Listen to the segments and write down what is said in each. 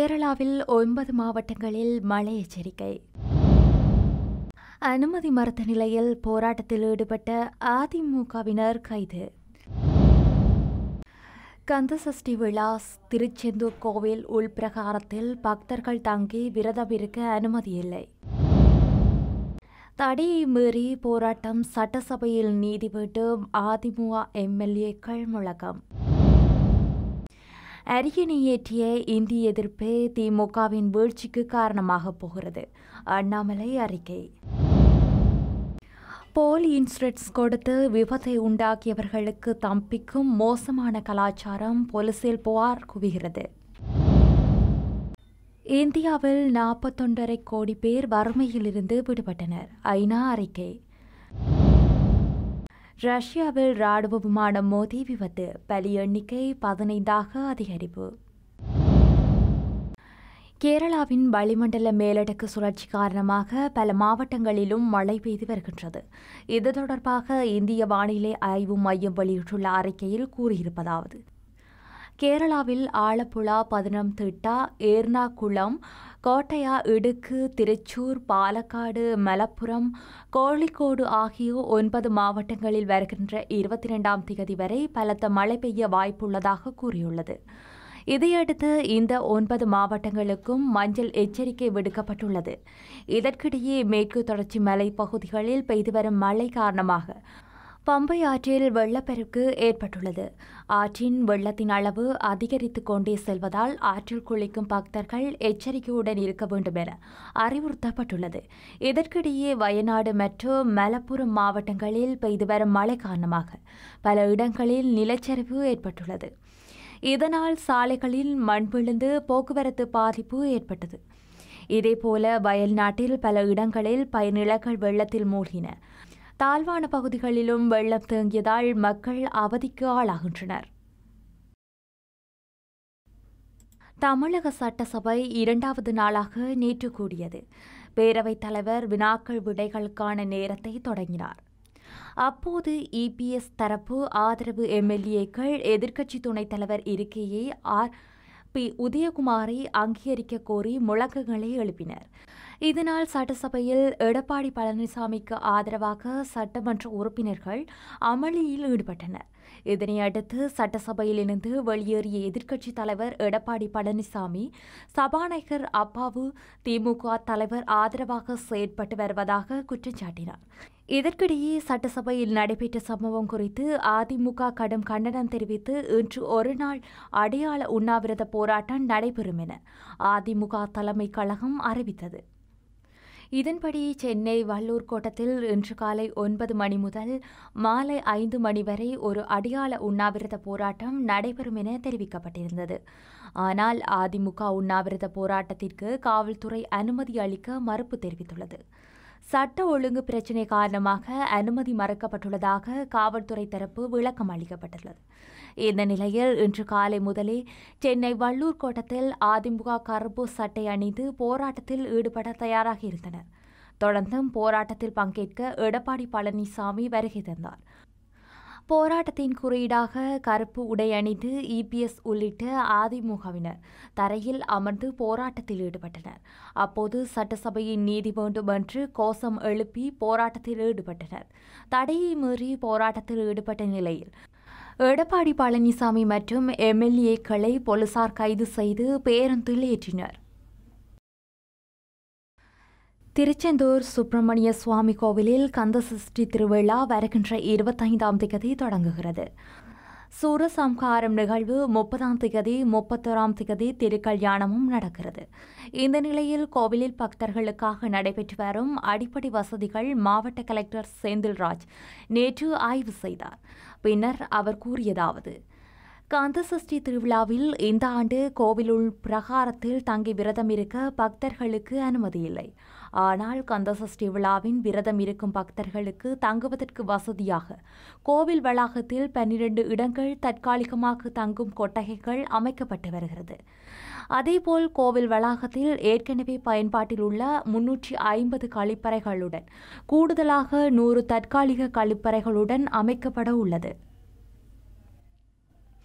கேரளாவில் ஒன்பது மாவட்டங்களில் மழை எச்சரிக்கை அனுமதி மறுத்த நிலையில் போராட்டத்தில் ஈடுபட்ட அதிமுகவினர் கைது கந்தசஷ்டி விழா திருச்செந்தூர் கோவில் உள்பிரகாரத்தில் பக்தர்கள் தங்கி விரதம் இருக்க அனுமதி இல்லை தடையை மீறி போராட்டம் சட்டசபையில் நீதி வேண்டும் அதிமுக எம்எல்ஏக்கள் முழக்கம் அரியணை ஏற்றிய இந்தி எதிர்ப்பே திமுகவின் வீழ்ச்சிக்கு காரணமாக போகிறது அண்ணாமலை அறிக்கை போலி இன்சூரன்ஸ் கொடுத்து விபத்தை உண்டாக்கியவர்களுக்கு தம்பிக்கும் மோசமான கலாச்சாரம் போலீசில் புகார் குவிகிறது இந்தியாவில் நாற்பத்தொன்றரை கோடி பேர் வறுமையிலிருந்து விடுபட்டனர் ஐநா அறிக்கை ரஷ்யாவில் ராணுவ விமானம் மோதி விபத்து பலி எண்ணிக்கை பதினைந்தாக அதிகரிப்பு கேரளாவின் வளிமண்டல மேலடுக்கு சுழற்சி காரணமாக பல மாவட்டங்களிலும் மழை பெய்து வருகின்றது இது தொடர்பாக இந்திய வானிலை ஆய்வு மையம் வெளியிட்டுள்ள அறிக்கையில் கூறியிருப்பதாவது கேரளாவில் ஆலப்புழா பதினம்திட்டா ஏர்ணாகுளம் கோட்டையா இடுக்கு திருச்சூர் பாலக்காடு மலப்புரம் கோழிக்கோடு ஆகிய ஒன்பது மாவட்டங்களில் வருகின்ற இருபத்தி இரண்டாம் தேதி வரை பலத்த மழை பெய்ய வாய்ப்புள்ளதாக கூறியுள்ளது இதையடுத்து இந்த ஒன்பது மாவட்டங்களுக்கும் மஞ்சள் எச்சரிக்கை விடுக்கப்பட்டுள்ளது இதற்கிடையே மேற்கு தொடர்ச்சி மலைப்பகுதிகளில் பெய்து வரும் மழை காரணமாக பம்பை ஆற்றில் வெள்ளப்பெருக்கு ஏற்பட்டுள்ளது ஆற்றின் வெள்ளத்தின் அளவு அதிகரித்து கொண்டே செல்வதால் ஆற்றில் குளிக்கும் பக்தர்கள் எச்சரிக்கையுடன் இருக்க வேண்டும் என அறிவுறுத்தப்பட்டுள்ளது இதற்கிடையே வயநாடு மற்றும் மலப்புரம் மாவட்டங்களில் பெய்து வரும் மழை காரணமாக பல இடங்களில் நிலச்சரிவு ஏற்பட்டுள்ளது இதனால் சாலைகளில் மண் விழுந்து போக்குவரத்து பாதிப்பு ஏற்பட்டது இதேபோல வயல்நாட்டில் பல இடங்களில் பயிர்நிலங்கள் வெள்ளத்தில் மூழ்கின தாழ்வான பகுதிகளிலும் வெள்ளம் தேங்கியதால் மக்கள் அவதிக்கு ஆளாகின்றனர் தமிழக சட்டசபை இரண்டாவது நாளாக நேற்று கூடியது பேரவைத் தலைவர் வினாக்கள் விடைகளுக்கான நேரத்தை தொடங்கினார் அப்போது இபிஎஸ் தரப்பு ஆதரவு எம்எல்ஏக்கள் எதிர்க்கட்சி துணைத் தலைவர் இருக்கையை ஆர் பி உதயகுமாரை அங்கீகரிக்க கோரி முழக்கங்களை எழுப்பினர் இதனால் சட்டசபையில் எடப்பாடி பழனிசாமிக்கு ஆதரவாக சட்டமன்ற உறுப்பினர்கள் அமளியில் ஈடுபட்டனர் இதனை அடுத்து சட்டசபையிலிருந்து வெளியேறிய எதிர்க்கட்சித் தலைவர் எடப்பாடி பழனிசாமி சபாநாயகர் அப்பாவு திமுக தலைவர் ஆதரவாக செயற்பட்டு வருவதாக குற்றம் சாட்டினார் இதற்கிடையே சட்டசபையில் நடைபெற்ற சம்பவம் குறித்து அதிமுக கடும் கண்டனம் தெரிவித்து இன்று ஒருநாள் அடையாள உண்ணாவிரத போராட்டம் நடைபெறும் என அதிமுக தலைமை கழகம் அறிவித்தது இதன்படி சென்னை வள்ளூர் கோட்டத்தில் இன்று காலை ஒன்பது மணி முதல் மாலை ஐந்து மணி வரை ஒரு அடையாள உண்ணாவிரத போராட்டம் நடைபெறும் என தெரிவிக்கப்பட்டிருந்தது ஆனால் அதிமுக உண்ணாவிரத போராட்டத்திற்கு காவல்துறை அனுமதி அளிக்க மறுப்பு தெரிவித்துள்ளது சட்ட ஒழுங்கு பிரச்சினை காரணமாக அனுமதி மறுக்கப்பட்டுள்ளதாக காவல்துறை தரப்பு விளக்கம் அளிக்கப்பட்டுள்ளது இந்த நிலையில் இன்று காலை முதலே சென்னை வள்ளூர் கோட்டத்தில் அதிமுக கருப்பு சட்டை அணிந்து போராட்டத்தில் ஈடுபட தயாராக இருந்தனர் தொடர்ந்தும் போராட்டத்தில் பங்கேற்க எடப்பாடி பழனிசாமி வருகை தந்தார் போராட்டத்தின் குறியீடாக கருப்பு உடை அணிந்து இபிஎஸ் உள்ளிட்ட அதிமுகவினர் தரையில் அமர்ந்து போராட்டத்தில் ஈடுபட்டனர் அப்போது சட்டசபையின் நீதி வேண்டும் என்று கோஷம் எழுப்பி போராட்டத்தில் ஈடுபட்டனர் தடையை மீறி போராட்டத்தில் ஈடுபட்ட நிலையில் எடப்பாடி பழனிசாமி மற்றும் எம்எல்ஏக்களை போலீசார் கைது செய்து பேருந்தில் ஏற்றினர் திருச்செந்தூர் சுப்பிரமணிய சுவாமி கோவிலில் கந்தசஷ்டி திருவிழா வருகின்ற இருபத்தைந்தாம் திகதி தொடங்குகிறது சூரசம்ஹாரம் நிகழ்வு முப்பதாம் திகதி முப்பத்தோராம் திகதி திருக்கல்யாணமும் நடக்கிறது இந்த நிலையில் கோவிலில் பக்தர்களுக்காக நடைபெற்று வரும் அடிப்படை வசதிகள் மாவட்ட கலெக்டர் செந்தில்ராஜ் நேற்று ஆய்வு செய்தார் பின்னர் அவர் கூறியதாவது கந்தசஷ்டி திருவிழாவில் இந்த ஆண்டு கோவிலுள் பிரகாரத்தில் தங்கி விரதம் இருக்க பக்தர்களுக்கு அனுமதி இல்லை ஆனால் கந்தசஷ்டி விழாவின் விரதம் இருக்கும் பக்தர்களுக்கு தங்குவதற்கு வசதியாக கோவில் வளாகத்தில் பன்னிரண்டு இடங்கள் தற்காலிகமாக தங்கும் கொட்டகைகள் அமைக்கப்பட்டு வருகிறது அதேபோல் கோவில் வளாகத்தில் ஏற்கனவே பயன்பாட்டில் உள்ள முன்னூற்றி ஐம்பது கழிப்பறைகளுடன் கூடுதலாக நூறு தற்காலிக கழிப்பறைகளுடன் அமைக்கப்பட உள்ளது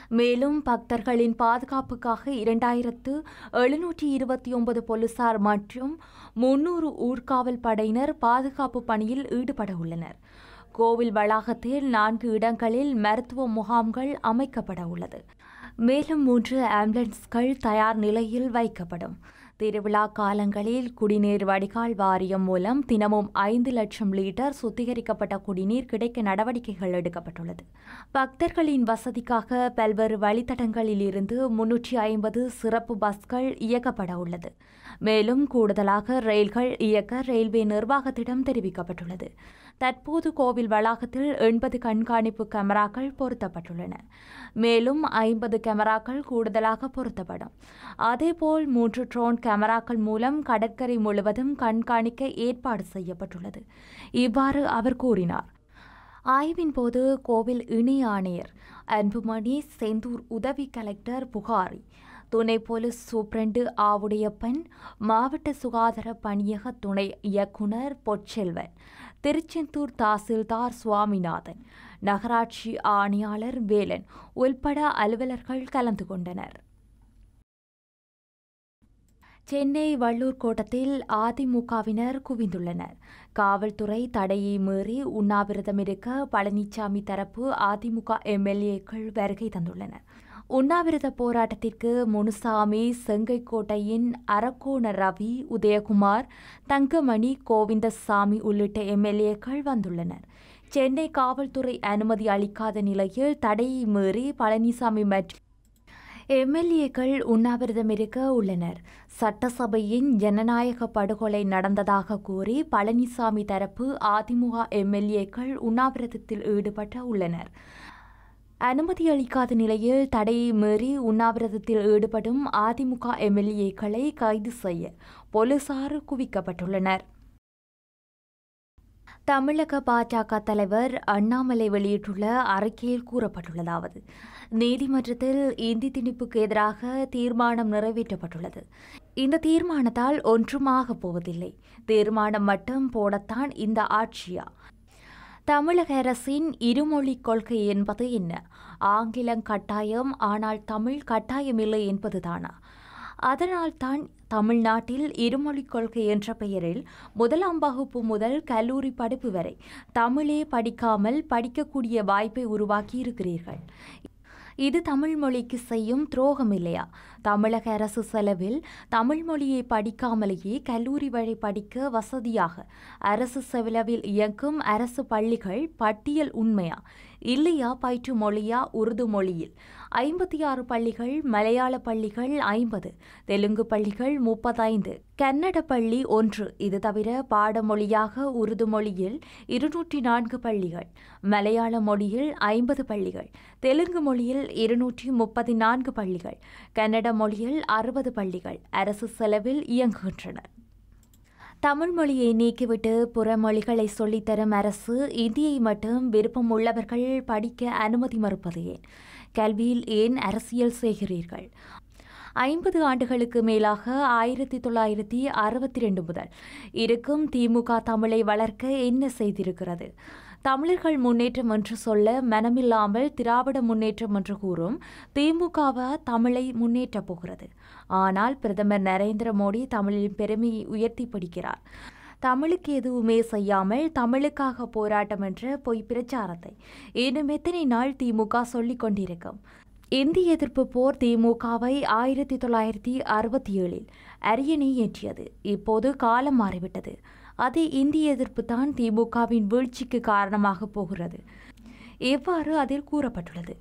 மேலும் பக்தர்களின் பாதுகாப்புக்காக இரண்டாயிரத்து எழுநூற்றி இருபத்தி ஒன்பது போலீசார் மற்றும் முன்னூறு ஊர்காவல் படையினர் பாதுகாப்பு பணியில் ஈடுபட உள்ளனர் கோவில் வளாகத்தில் நான்கு இடங்களில் மருத்துவ முகாம்கள் அமைக்கப்பட உள்ளது மேலும் மூன்று ஆம்புலன்ஸ்கள் தயார் நிலையில் வைக்கப்படும் திருவிழா காலங்களில் குடிநீர் வடிகால் வாரியம் மூலம் தினமும் ஐந்து லட்சம் லிட்டர் சுத்திகரிக்கப்பட்ட குடிநீர் கிடைக்க நடவடிக்கைகள் எடுக்கப்பட்டுள்ளது பக்தர்களின் வசதிக்காக பல்வேறு வழித்தடங்களில் இருந்து முன்னூற்றி ஐம்பது சிறப்பு பஸ்கள் இயக்கப்பட உள்ளது மேலும் கூடுதலாக ரயில்கள் இயக்க ரயில்வே நிர்வாகத்திடம் தெரிவிக்கப்பட்டுள்ளது தற்போது கோவில் வளாகத்தில் எண்பது கண்காணிப்பு கேமராக்கள் பொருத்தப்பட்டுள்ளன மேலும் ஐம்பது கேமராக்கள் கூடுதலாக பொருத்தப்படும் அதேபோல் மூன்று ட்ரோன் கேமராக்கள் மூலம் கடற்கரை முழுவதும் கண்காணிக்க ஏற்பாடு செய்யப்பட்டுள்ளது இவ்வாறு அவர் கூறினார் ஆய்வின் போது கோவில் இணை ஆணையர் அன்புமணி செந்தூர் உதவி கலெக்டர் புகாரி துணை போலீஸ் சூப்பிரண்டு ஆவுடையப்பன் மாவட்ட சுகாதார பணியக துணை இயக்குனர் பொற்செல்வன் திருச்செந்தூர் தாசில்தார் சுவாமிநாதன் நகராட்சி ஆணையாளர் வேலன் உள்பட அலுவலர்கள் கலந்து கொண்டனர் சென்னை வள்ளூர் கோட்டத்தில் அதிமுகவினர் குவிந்துள்ளனர் காவல்துறை தடையை மீறி உண்ணாவிரதம் இருக்க பழனிசாமி தரப்பு அதிமுக எம்எல்ஏக்கள் வருகை தந்துள்ளனர் உண்ணாவிரத போராட்டத்திற்கு முனுசாமி செங்கைக்கோட்டையின் அரக்கோண ரவி உதயகுமார் தங்கமணி கோவிந்தசாமி உள்ளிட்ட எம்எல்ஏக்கள் வந்துள்ளனர் சென்னை காவல்துறை அனுமதி அளிக்காத நிலையில் தடையை மீறி பழனிசாமி மற்றும் எம்எல்ஏக்கள் உண்ணாவிரதம் இருக்க உள்ளனர் சட்டசபையின் ஜனநாயக படுகொலை நடந்ததாக கூறி பழனிசாமி தரப்பு அதிமுக எம்எல்ஏக்கள் உண்ணாவிரதத்தில் ஈடுபட்ட உள்ளனர் அனுமதி அளிக்காத நிலையில் தடையை மீறி உண்ணாவிரதத்தில் ஈடுபடும் அதிமுக எம்எல்ஏக்களை கைது செய்ய போலீசார் குவிக்கப்பட்டுள்ளனர் தமிழக பாஜக தலைவர் அண்ணாமலை வெளியிட்டுள்ள அறிக்கையில் கூறப்பட்டுள்ளதாவது நீதிமன்றத்தில் இந்தி திணிப்புக்கு எதிராக தீர்மானம் நிறைவேற்றப்பட்டுள்ளது இந்த தீர்மானத்தால் ஒன்றுமாக போவதில்லை தீர்மானம் மட்டும் போடத்தான் இந்த ஆட்சியா தமிழக அரசின் இருமொழி கொள்கை என்பது என்ன ஆங்கிலம் கட்டாயம் ஆனால் தமிழ் கட்டாயமில்லை என்பதுதானா அதனால்தான் தமிழ்நாட்டில் இருமொழி கொள்கை என்ற பெயரில் முதலாம் வகுப்பு முதல் கல்லூரி படிப்பு வரை தமிழே படிக்காமல் படிக்கக்கூடிய வாய்ப்பை உருவாக்கி இருக்கிறீர்கள் இது தமிழ் மொழிக்கு செய்யும் துரோகம் இல்லையா தமிழக அரசு செலவில் தமிழ் மொழியை படிக்காமலேயே கல்லூரி வழி படிக்க வசதியாக அரசு செலவில் இயங்கும் அரசு பள்ளிகள் பட்டியல் உண்மையா இல்லையா பயிற்று மொழியா உருது மொழியில் ஐம்பத்தி ஆறு பள்ளிகள் மலையாள பள்ளிகள் ஐம்பது தெலுங்கு பள்ளிகள் முப்பத்தைந்து கன்னட பள்ளி ஒன்று இது தவிர பாடமொழியாக உருது மொழியில் இருநூற்றி நான்கு பள்ளிகள் மலையாள மொழியில் ஐம்பது பள்ளிகள் தெலுங்கு மொழியில் இருநூற்றி முப்பத்தி நான்கு பள்ளிகள் கன்னட மொழியில் அறுபது பள்ளிகள் அரசு செலவில் இயங்குகின்றன தமிழ் மொழியை நீக்கிவிட்டு புறமொழிகளை சொல்லித்தரும் அரசு இந்தியை மட்டும் விருப்பம் உள்ளவர்கள் படிக்க அனுமதி மறுப்பது ஏன் கல்வியில் ஏன் அரசியல் செய்கிறீர்கள் ஐம்பது ஆண்டுகளுக்கு மேலாக ஆயிரத்தி தொள்ளாயிரத்தி அறுபத்தி ரெண்டு முதல் இருக்கும் திமுக தமிழை வளர்க்க என்ன செய்திருக்கிறது தமிழர்கள் முன்னேற்றம் என்று சொல்ல மனமில்லாமல் திராவிட முன்னேற்றம் என்று கூறும் திமுகவ தமிழை முன்னேற்றப் போகிறது ஆனால் பிரதமர் நரேந்திர மோடி தமிழின் பெருமையை உயர்த்தி பிடிக்கிறார் தமிழுக்கு எதுவுமே செய்யாமல் தமிழுக்காக போராட்டம் என்ற பொய் பிரச்சாரத்தை இன்னும் எத்தனை நாள் திமுக சொல்லிக் கொண்டிருக்கும் இந்திய எதிர்ப்பு போர் திமுகவை ஆயிரத்தி தொள்ளாயிரத்தி அறுபத்தி ஏழில் அரியணை ஏற்றியது இப்போது காலம் மாறிவிட்டது அதே இந்திய எதிர்ப்பு தான் திமுகவின் வீழ்ச்சிக்கு காரணமாக போகிறது எவ்வாறு அதில் கூறப்பட்டுள்ளது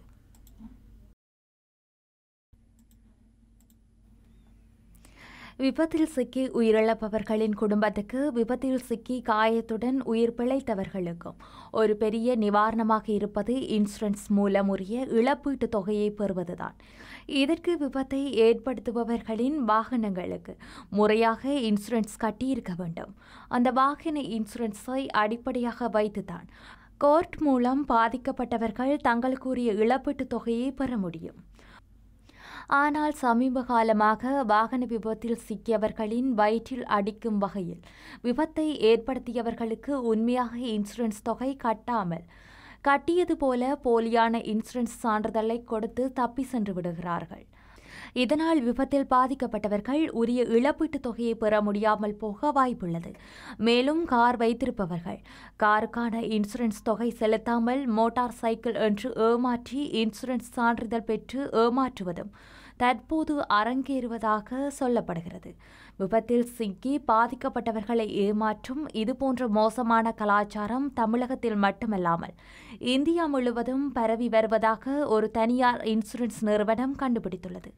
விபத்தில் சிக்கி உயிரிழப்பவர்களின் குடும்பத்துக்கு விபத்தில் சிக்கி காயத்துடன் உயிர் பிழைத்தவர்களுக்கும் ஒரு பெரிய நிவாரணமாக இருப்பது இன்சூரன்ஸ் மூலம் உரிய இழப்பீட்டுத் தொகையை பெறுவதுதான் இதற்கு விபத்தை ஏற்படுத்துபவர்களின் வாகனங்களுக்கு முறையாக இன்சூரன்ஸ் கட்டியிருக்க வேண்டும் அந்த வாகன இன்சூரன்ஸை அடிப்படையாக வைத்துதான் கோர்ட் மூலம் பாதிக்கப்பட்டவர்கள் தங்களுக்குரிய இழப்பீட்டுத் தொகையை பெற முடியும் ஆனால் சமீப காலமாக வாகன விபத்தில் சிக்கியவர்களின் வயிற்றில் அடிக்கும் வகையில் விபத்தை ஏற்படுத்தியவர்களுக்கு உண்மையாக இன்சூரன்ஸ் தொகை கட்டாமல் கட்டியது போல போலியான இன்சூரன்ஸ் சான்றிதழை கொடுத்து தப்பி சென்று விடுகிறார்கள் இதனால் விபத்தில் பாதிக்கப்பட்டவர்கள் உரிய இழப்பீட்டுத் தொகையை பெற முடியாமல் போக வாய்ப்புள்ளது மேலும் கார் வைத்திருப்பவர்கள் காருக்கான இன்சூரன்ஸ் தொகை செலுத்தாமல் மோட்டார் சைக்கிள் என்று ஏமாற்றி இன்சூரன்ஸ் சான்றிதழ் பெற்று ஏமாற்றுவதும் தற்போது அரங்கேறுவதாக சொல்லப்படுகிறது விபத்தில் சிக்கி பாதிக்கப்பட்டவர்களை ஏமாற்றும் இதுபோன்ற மோசமான கலாச்சாரம் தமிழகத்தில் மட்டுமல்லாமல் இந்தியா முழுவதும் பரவி வருவதாக ஒரு தனியார் இன்சூரன்ஸ் நிறுவனம் கண்டுபிடித்துள்ளது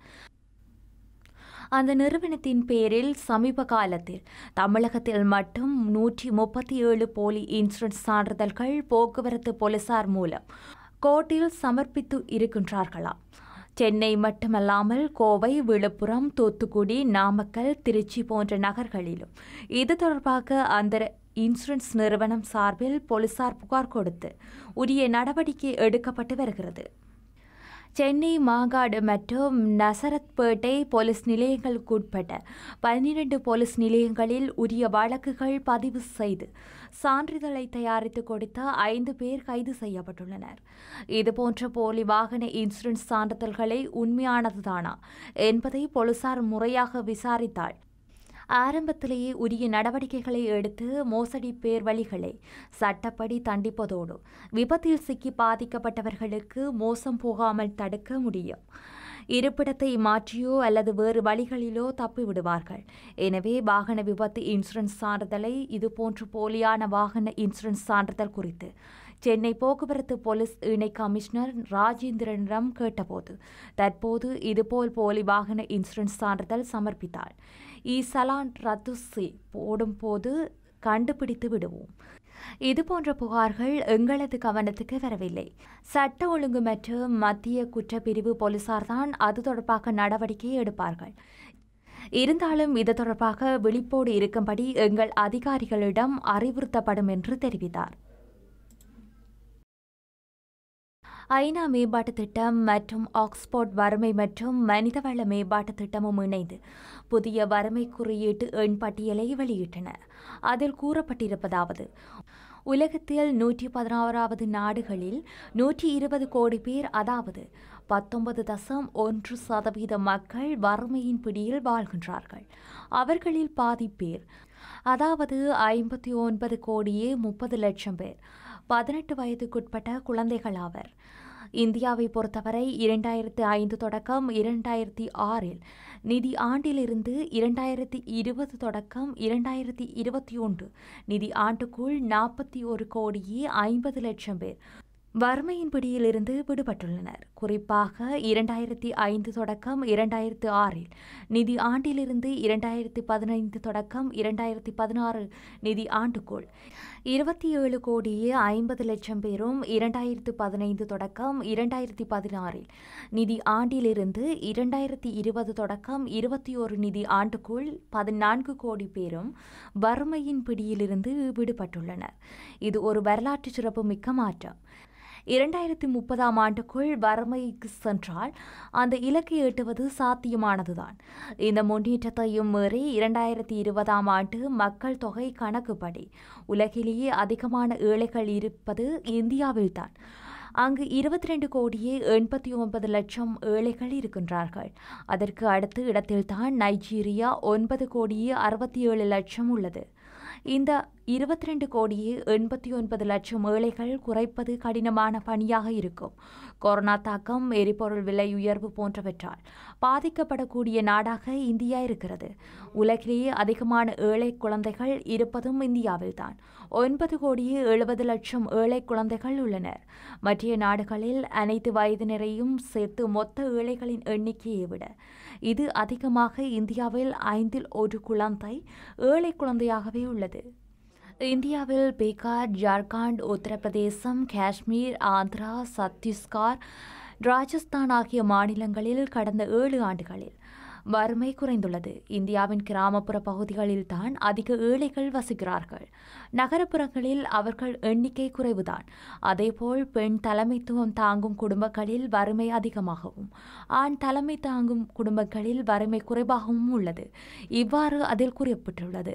அந்த நிறுவனத்தின் பேரில் சமீப காலத்தில் தமிழகத்தில் மட்டும் நூற்றி முப்பத்தி ஏழு போலி இன்சூரன்ஸ் சான்றிதழ்கள் போக்குவரத்து போலீசார் மூலம் கோர்ட்டில் சமர்ப்பித்து இருக்கின்றார்களாம் சென்னை மட்டுமல்லாமல் கோவை விழுப்புரம் தூத்துக்குடி நாமக்கல் திருச்சி போன்ற நகர்களிலும் இது தொடர்பாக அந்த இன்சூரன்ஸ் நிறுவனம் சார்பில் போலீசார் புகார் கொடுத்து உரிய நடவடிக்கை எடுக்கப்பட்டு வருகிறது சென்னை மாங்காடு மற்றும் நசரத்பேட்டை போலீஸ் நிலையங்களுக்குட்பட்ட பன்னிரண்டு போலீஸ் நிலையங்களில் உரிய வழக்குகள் பதிவு செய்து சான்றிதழை தயாரித்து கொடுத்த ஐந்து பேர் கைது செய்யப்பட்டுள்ளனர் இதுபோன்ற போலி வாகன இன்சூரன்ஸ் சான்றிதழ்களை உண்மையானதுதானா என்பதை போலீசார் முறையாக விசாரித்தால் ஆரம்பத்திலேயே உரிய நடவடிக்கைகளை எடுத்து மோசடி பேர் வழிகளை சட்டப்படி தண்டிப்பதோடு விபத்தில் சிக்கி பாதிக்கப்பட்டவர்களுக்கு மோசம் போகாமல் தடுக்க முடியும் இருப்பிடத்தை மாற்றியோ அல்லது வேறு வழிகளிலோ தப்பி விடுவார்கள் எனவே வாகன விபத்து இன்சூரன்ஸ் சான்றிதழை இதுபோன்று போலியான வாகன இன்சூரன்ஸ் சான்றிதழ் குறித்து சென்னை போக்குவரத்து போலீஸ் இணை கமிஷனர் ராஜேந்திரனிடம் கேட்டபோது தற்போது இதுபோல் போலி வாகன இன்சூரன்ஸ் சான்றிதழ் சமர்ப்பித்தால் இ சலான் ரத்து செய் போடும்போது கண்டுபிடித்து விடுவோம் இதுபோன்ற புகார்கள் எங்களது கவனத்துக்கு வரவில்லை சட்ட ஒழுங்கு மற்றும் மத்திய குற்றப்பிரிவு போலீசார்தான் அது தொடர்பாக நடவடிக்கை எடுப்பார்கள் இருந்தாலும் இது தொடர்பாக விழிப்போடு இருக்கும்படி எங்கள் அதிகாரிகளிடம் அறிவுறுத்தப்படும் என்று தெரிவித்தார் ஐநா மேம்பாட்டு திட்டம் மற்றும் ஆக்ஸ்போர்ட் வறுமை மற்றும் மனிதவள மேம்பாட்டு திட்டமும் இணைந்து புதிய வறுமை குறியீட்டு எண் பட்டியலை வெளியிட்டன அதில் கூறப்பட்டிருப்பதாவது உலகத்தில் நூற்றி பதினாறாவது நாடுகளில் நூற்றி இருபது கோடி பேர் அதாவது பத்தொன்பது தசம் ஒன்று சதவீத மக்கள் வறுமையின் பிடியில் வாழ்கின்றார்கள் அவர்களில் பாதி பேர் அதாவது ஐம்பத்தி ஒன்பது கோடியே முப்பது லட்சம் பேர் பதினெட்டு வயதுக்குட்பட்ட குழந்தைகள் ஆவர் இந்தியாவை பொறுத்தவரை இரண்டாயிரத்தி ஐந்து தொடக்கம் இரண்டாயிரத்தி ஆறில் நிதி ஆண்டிலிருந்து இரண்டாயிரத்தி இருபது தொடக்கம் இரண்டாயிரத்தி இருபத்தி ஒன்று நிதி ஆண்டுக்குள் நாற்பத்தி ஒரு கோடியே ஐம்பது லட்சம் பேர் வறுமையின் பிடியிலிருந்து விடுபட்டுள்ளனர் குறிப்பாக இரண்டாயிரத்தி ஐந்து தொடக்கம் இரண்டாயிரத்து ஆறில் நிதி ஆண்டிலிருந்து இரண்டாயிரத்தி பதினைந்து தொடக்கம் இரண்டாயிரத்தி பதினாறு நிதி ஆண்டுக்குள் இருபத்தி ஏழு கோடியே ஐம்பது லட்சம் பேரும் இரண்டாயிரத்து பதினைந்து தொடக்கம் இரண்டாயிரத்தி பதினாறில் நிதி ஆண்டிலிருந்து இரண்டாயிரத்தி இருபது தொடக்கம் இருபத்தி ஒரு நிதி ஆண்டுக்குள் பதினான்கு கோடி பேரும் வறுமையின் பிடியிலிருந்து விடுபட்டுள்ளனர் இது ஒரு வரலாற்று சிறப்புமிக்க மாற்றம் இரண்டாயிரத்தி முப்பதாம் ஆண்டுக்குள் வறுமைக்கு சென்றால் அந்த இலக்கை எட்டுவது சாத்தியமானதுதான் இந்த முன்னேற்றத்தையும் மீறி இரண்டாயிரத்தி இருபதாம் ஆண்டு மக்கள் தொகை கணக்குப்படி உலகிலேயே அதிகமான ஏழைகள் இருப்பது இந்தியாவில்தான் அங்கு இருபத்தி ரெண்டு கோடியே எண்பத்தி ஒன்பது லட்சம் ஏழைகள் இருக்கின்றார்கள் அதற்கு அடுத்த இடத்தில்தான் நைஜீரியா ஒன்பது கோடியே அறுபத்தி ஏழு லட்சம் உள்ளது இந்த இருபத்தி ரெண்டு கோடியே எண்பத்தி ஒன்பது லட்சம் ஏழைகள் குறைப்பது கடினமான பணியாக இருக்கும் கொரோனா தாக்கம் எரிபொருள் விலை உயர்வு போன்றவற்றால் பாதிக்கப்படக்கூடிய நாடாக இந்தியா இருக்கிறது உலகிலேயே அதிகமான ஏழை குழந்தைகள் இருப்பதும் இந்தியாவில்தான் ஒன்பது கோடியே எழுபது லட்சம் ஏழை குழந்தைகள் உள்ளனர் மற்ற நாடுகளில் அனைத்து வயதினரையும் சேர்த்து மொத்த ஏழைகளின் எண்ணிக்கையை விட இது அதிகமாக இந்தியாவில் ஐந்தில் ஒரு குழந்தை ஏழை குழந்தையாகவே உள்ளது இந்தியாவில் பீகார் ஜார்க்கண்ட் உத்தரப்பிரதேசம் காஷ்மீர் ஆந்திரா சத்தீஸ்கர் ராஜஸ்தான் ஆகிய மாநிலங்களில் கடந்த ஏழு ஆண்டுகளில் வறுமை குறைந்துள்ளது இந்தியாவின் கிராமப்புற பகுதிகளில்தான் அதிக ஏழைகள் வசிக்கிறார்கள் நகரப்புறங்களில் அவர்கள் எண்ணிக்கை குறைவுதான் அதேபோல் பெண் தலைமைத்துவம் தாங்கும் குடும்பங்களில் வறுமை அதிகமாகவும் ஆண் தலைமை தாங்கும் குடும்பங்களில் வறுமை குறைவாகவும் உள்ளது இவ்வாறு அதில் குறிப்பிட்டுள்ளது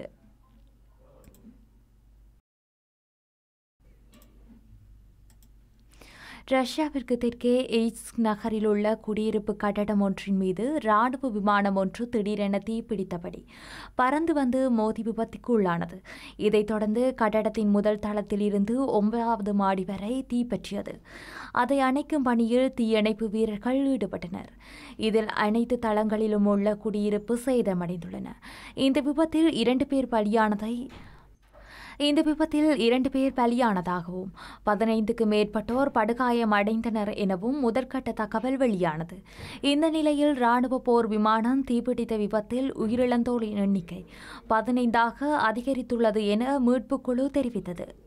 ரஷ்யாவிற்கு தெற்கே எய்ட்ஸ் நகரில் உள்ள குடியிருப்பு கட்டடம் ஒன்றின் மீது ராணுவ விமானம் ஒன்று திடீரென தீப்பிடித்தபடி பறந்து வந்து மோதி விபத்துக்கு உள்ளானது இதைத் தொடர்ந்து கட்டடத்தின் முதல் தளத்தில் இருந்து ஒன்பதாவது மாடி வரை தீப்பற்றியது அதை அணைக்கும் பணியில் தீயணைப்பு வீரர்கள் ஈடுபட்டனர் இதில் அனைத்து தளங்களிலும் உள்ள குடியிருப்பு சேதமடைந்துள்ளன இந்த விபத்தில் இரண்டு பேர் பலியானதை இந்த விபத்தில் இரண்டு பேர் பலியானதாகவும் பதினைந்துக்கு மேற்பட்டோர் படுகாயம் அடைந்தனர் எனவும் முதற்கட்ட தகவல் வெளியானது இந்த நிலையில் ராணுவ போர் விமானம் தீப்பிடித்த விபத்தில் உயிரிழந்தோரின் எண்ணிக்கை பதினைந்தாக அதிகரித்துள்ளது என மீட்புக் குழு தெரிவித்தது